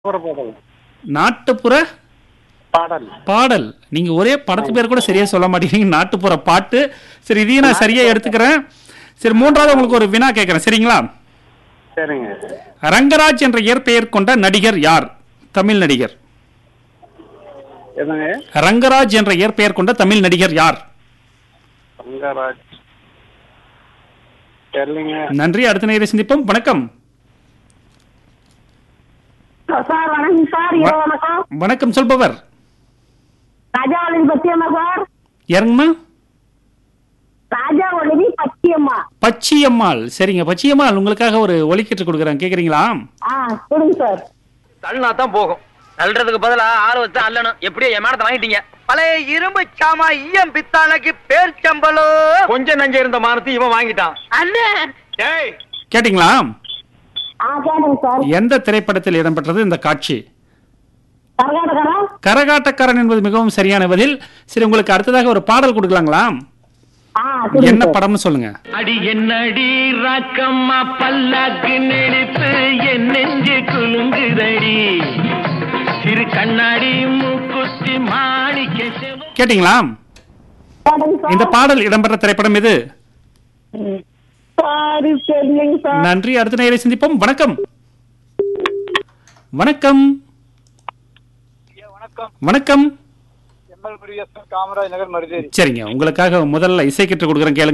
ஒரு பாடல் நாட்டுப்புற பாடல் பாடல் நீங்க ஒரே படத்து பேர் கூட சரியா சொல்ல மாட்டேங்கிறீங்க நாட்டுப்புற பாட்டு சரி இதையும் நான் சரியா எடுத்துக்கிறேன் சரி மூன்றாவது உங்களுக்கு ஒரு வினா கேட்கறேன் சரிங்களா சரிங்க ரங்கராஜ் என்ற இயற்பெயர் கொண்ட நடிகர் யார் தமிழ் நடிகர் எதுங்க ரங்கராஜ் என்ற இயற்பெயர் கொண்ட தமிழ் நடிகர் யார் ரங்கராஜ் தெரியலங்க நன்றி அடுத்த நேரை சந்திப்போம் வணக்கம் சார் வணக்கம் சார் இரவு வணக்கம் வணக்கம் சொல்பவர் ராஜா ஒளிவி பச்சையம்மா சார் யாருங்கம்மா ராஜா ஒளிவி பச்சையம்மா பச்சியம்மாள் சரிங்க பச்சியம்மாள் உங்களுக்காக ஒரு ஒலிக்கிட்டு கொடுக்குறேன் கேக்குறீங்களா ஆ கொடுங்க சார் தள்ளினா தான் போகும் தள்ளுறதுக்கு பதிலா ஆளு வச்சு அள்ளணும் எப்படியோ என் மேடத்தை வாங்கிட்டீங்க பழைய இரும்பு சாமா ஈயம் பித்தாளைக்கு பேர் சம்பளோ கொஞ்சம் நஞ்ச இருந்த மானத்தை இவன் வாங்கிட்டான் அண்ணே டேய் கேட்டிங்களா ஆ கேட்டுங்க சார் எந்த திரைப்படத்தில் இடம்பெற்றது இந்த காட்சி கரகாட்டக்காரா கரகாட்டக்காரன் என்பது மிகவும் சரியான பதில் சரி உங்களுக்கு அடுத்ததாக ஒரு பாடல் கொடுக்கலாங்களா ஆ கொடுங்க என்ன சார். படம்னு சொல்லுங்க அடி என்னடி ராக்கம்மா பல்லாக்கு நெளிப்பு என் நெஞ்சு குலுங்குதடி சிறு கண்ணாடி மூக்குத்தி மாணிக்க செவ கேட்டிங்களா கேட்டுங்க சார். இந்த பாடல் இடம்பெற்ற திரைப்படம் இது சாரி சரிங்க சார் நன்றி அடுத்த நேரை சந்திப்போம் வணக்கம் வணக்கம் வணக்கம் வணக்கம் எம்எல் முருகேசன் காமராஜ் நகர் மருதேரி சரிங்க உங்களுக்காக முதல்ல இசை கற்று கொடுக்குறேன் கேளுங்க